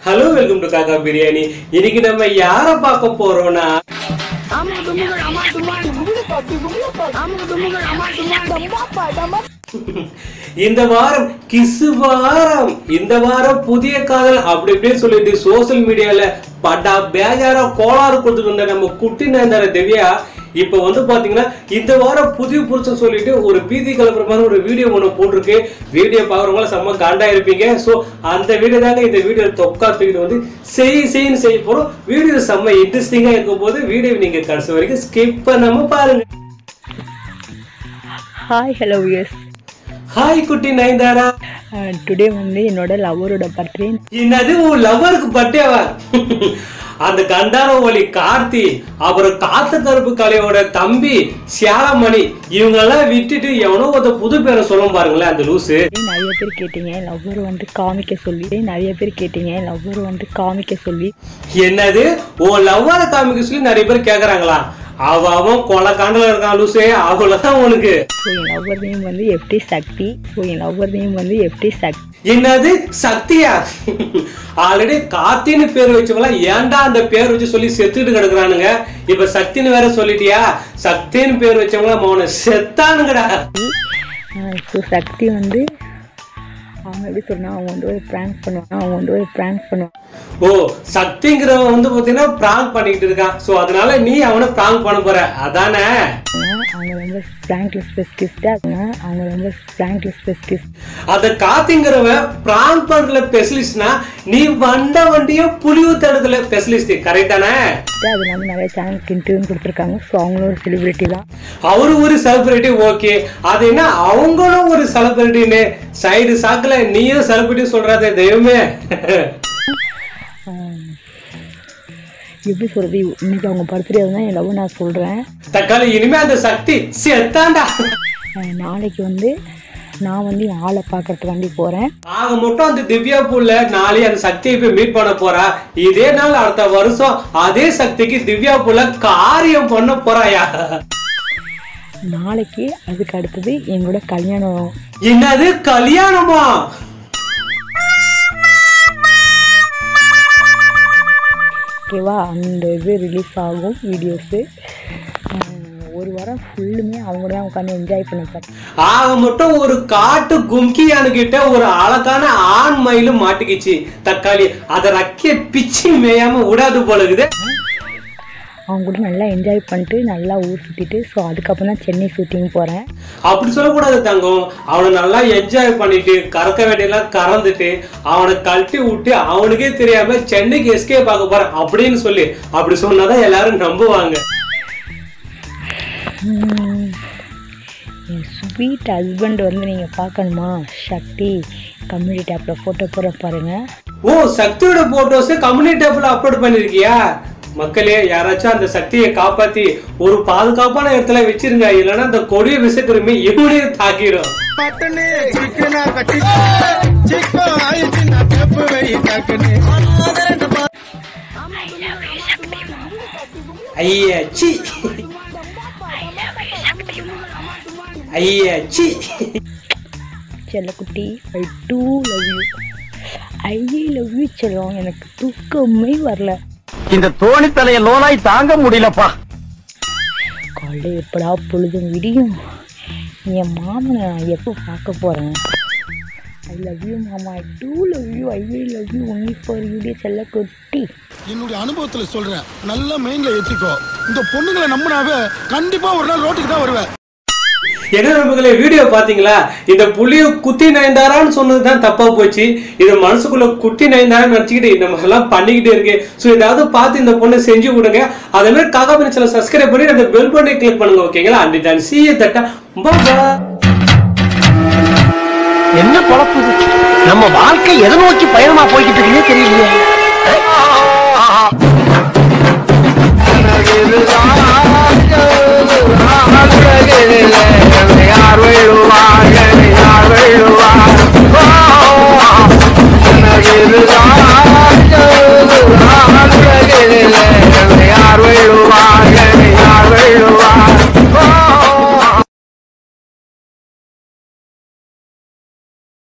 Hello welcome to காக்கா பிரியாணி இன்னைக்கு நம்ம யார பார்க்க போறோம்னா இந்த வாரம் கிசு வாரம் இந்த வாரம் புதிய காதல் அப்படி இப்படின்னு சொல்லிட்டு சோசியல் மீடியால பட்டா பேஜாரா கோளாறு கொடுத்துட்டு இருந்த நம்ம குட்டி நயன்தார திவ்யா இப்ப வந்து பாத்தீங்கன்னா இந்த வாரம் புதிய புருஷன் சொல்லிட்டு ஒரு பீதி கலப்புற மாதிரி ஒரு வீடியோ ஒண்ணு போட்டிருக்கு வீடியோ பாக்குறவங்கள செம்ம காண்டா இருப்பீங்க சோ அந்த வீடியோ தாங்க இந்த வீடியோ தொக்கா தூக்கிட்டு வந்து செய் செய்ன்னு செய்ய போறோம் வீடியோ செம்ம இன்ட்ரெஸ்டிங்கா இருக்கும் போது வீடியோ நீங்க கடைசி வரைக்கும் ஸ்கிப் பண்ணாம பாருங்க ஹாய் ஹலோ வியர்ஸ் ஹாய் குட்டி நயன்தாரா டுடே வந்து என்னோட லவரோட பர்த்டே என்னது உன் லவ்வருக்கு பட்டேவா அந்த கண்டார ஒலி கார்த்தி அப்புறம் காத்து கருப்பு கலையோட தம்பி சியாலமணி இவங்கெல்லாம் விட்டுட்டு எவனோ ஒரு புது பேரை சொல்ல பாருங்களேன் அந்த லூசு நிறைய பேர் கேட்டீங்க லவ்வர் வந்து காமிக்க சொல்லி நிறைய பேர் கேட்டீங்க லவ்வர் வந்து காமிக்க சொல்லி என்னது உன் லவ்வரை காமிக்க சொல்லி நிறைய பேர் கேக்குறாங்களா அவ அவன் கொலை காண்டல இருக்கான் லூசே அவ்வளவுதான் உனக்கு ஸோ என் லவ்வர் நேம் வந்து எஃப்டி சக்தி ஸோ என் லவ்வர் நேம் வந்து எஃப்டி சக்தி என்னது சக்தியா ஆல்ரெடி கார்த்தின்னு பேர் வச்சவங்களா ஏன்டா அந்த பேர் வச்சு சொல்லி செத்துட்டு கிடக்குறானுங்க இப்ப சக்தின்னு வேற சொல்லிட்டியா சக்தின்னு பேர் வச்சவங்களா மௌன செத்தானுங்கடா ஸோ சக்தி வந்து அவங்க எப்படி சொன்னா அவங்க வந்து ஒரு ப்ராங்க் பண்ணுவாங்க அவங்க வந்து ஒரு ப்ராங்க் பண்ணுவாங்க ஓ சக்திங்கிறவன் வந்து பாத்தீங்கன்னா பிராங்க் பண்ணிக்கிட்டு இருக்கான் சோ அதனால நீ அவனை பிராங்க் பண்ண போற அதானே அவங்க ரொம்ப ப்ராங்க்ல ஸ்பெசிலிஸ்டாக அவங்க ரொம்ப ப்ராங்க்ல ஸ்பெசிலிஸ்ட் அந்த காத்திங்கிறவன் பிராங்க் பண்றதுல ஸ்பெஷலிஸ்ட்னா நீ வண்ட வண்டியும் புலிவு தடுத்துல ஸ்பெஷலிஸ்ட் கரெக்ட் தானே அது இல்லாமல் நிறைய சேனலுக்கு இன்டர்வியூ கொடுத்துருக்காங்க ஸோ அவங்களும் ஒரு செலிபிரிட்டி தான் அவரு ஒரு செலிபிரிட்டி ஓகே அது என்ன அவங்களும் ஒரு செலிபிரிட்டின்னு சைடு சாக்குல நீயும் செலிபிரிட்டி சொல்றாதே தெய்வமே எப்படி சொல்றது இன்னைக்கு அவங்க பர்த்டே தான் என் லவ் நான் சொல்கிறேன் தக்காளி இனிமே அந்த சக்தி செத்தாண்டா நாளைக்கு வந்து நான் வந்து என் ஆளை பார்க்கறதுக்காண்டி போகிறேன் ஆக மட்டும் அந்த திவ்யா புள்ள நாளை அந்த சக்தியை போய் மீட் பண்ண போறா இதே நாள் அடுத்த வருஷம் அதே சக்திக்கு திவ்யா புள்ள காரியம் பண்ண போறாயா நாளைக்கு அதுக்கு அடுத்தது எங்களோட கல்யாணம் என்னது கல்யாணமா ஓகேவா அந்த இது ரிலீஸ் ஆகும் வீடியோஸு ஒரு வாரம் ஃபுல்லுமே அவங்க தான் உட்காந்து என்ஜாய் பண்ண போகிறேன் ஆக மட்டும் ஒரு காட்டு கும்கியானு கிட்ட ஒரு அழகான ஆண் மயிலும் மாட்டிக்கிச்சு தக்காளி அத ரக்கிய பிச்சு மேயாம விடாது போல இருக்குது அவங்க கூட நல்லா என்ஜாய் பண்ணிட்டு நல்லா ஊர் சுற்றிட்டு ஸோ அதுக்கப்புறம் தான் சென்னை ஷூட்டிங் போகிறேன் அப்படி சொல்லக்கூடாது தங்கம் அவனை நல்லா என்ஜாய் பண்ணிட்டு கறக்க வேண்டியெல்லாம் கறந்துட்டு அவனை கழட்டி விட்டு அவனுக்கே தெரியாம சென்னைக்கு எஸ்கே பார்க்க போறேன் அப்படின்னு சொல்லி அப்படி சொன்னாதான் எல்லாரும் நம்புவாங்க உம், என் ஸ்வீட் ஹஸ்பண்ட் வந்து நீங்கள் பார்க்கணுமா சக்தி கம்யூனிட்டி ஆப்பில் ஃபோட்டோ போட பாருங்கள் ஓ சக்தியோட போட்டோஸ் கம்யூனிட்டி டேப்ல அப்லோட் பண்ணிருக்கியா மக்களே யாராச்சும் அந்த சக்தியை காப்பாத்தி ஒரு பாதுகாப்பான இடத்துல வச்சிருங்க இல்லைன்னா அந்த கொடிய விசக்கிருமி இவனையும் தாக்கிடும் பட்டனே சிக்கனா கட்டி சிக்கோ ஆயிடுச்சு நான் கப்பு வை டக்குனு ஐயா சி ஐயா சி செல்லக்குட்டி I too love you I love you செல்லம் எனக்கு தூக்கமே வரல இந்த தோணி தலைய லோனாய் தாங்க முடியலப்பா காலைல எப்படா பொழுதும் விடியும் என் மாமனை நான் எப்போ பார்க்க போகிறேன் ஐ லவ் யூ மாமா I too love you I love you only for you செல்லக்குட்டி என்னுடைய அனுபவத்துல சொல்றேன் நல்ல மெயின்ல ஏத்திக்கோ இந்த பொண்ணுங்களை நம்பினாவே கண்டிப்பா ஒரு நாள் ரோட்டுக்கு தான் வருவேன் என்ன நண்பர்களே வீடியோ பாத்தீங்களா இந்த புளிய குத்தி நயன்தாரான்னு சொன்னதுதான் தப்பா போச்சு இது மனசுக்குள்ள குட்டி நயன்தாரான்னு நினைச்சுக்கிட்டு இந்த மாதிரிலாம் பண்ணிக்கிட்டே இருக்கு ஸோ ஏதாவது பார்த்து இந்த பொண்ணை செஞ்சு விடுங்க அதே மாதிரி காகா சேனல் சப்ஸ்கிரைப் பண்ணி அந்த பெல் பட்டனை கிளிக் பண்ணுங்க ஓகேங்களா அண்டி தான் சி தட்டா பாபா என்ன பொழப்பு இது? நம்ம வாழ்க்கை எதை நோக்கி பயணமா போய்கிட்டு இருக்குன்னே தெரியலையே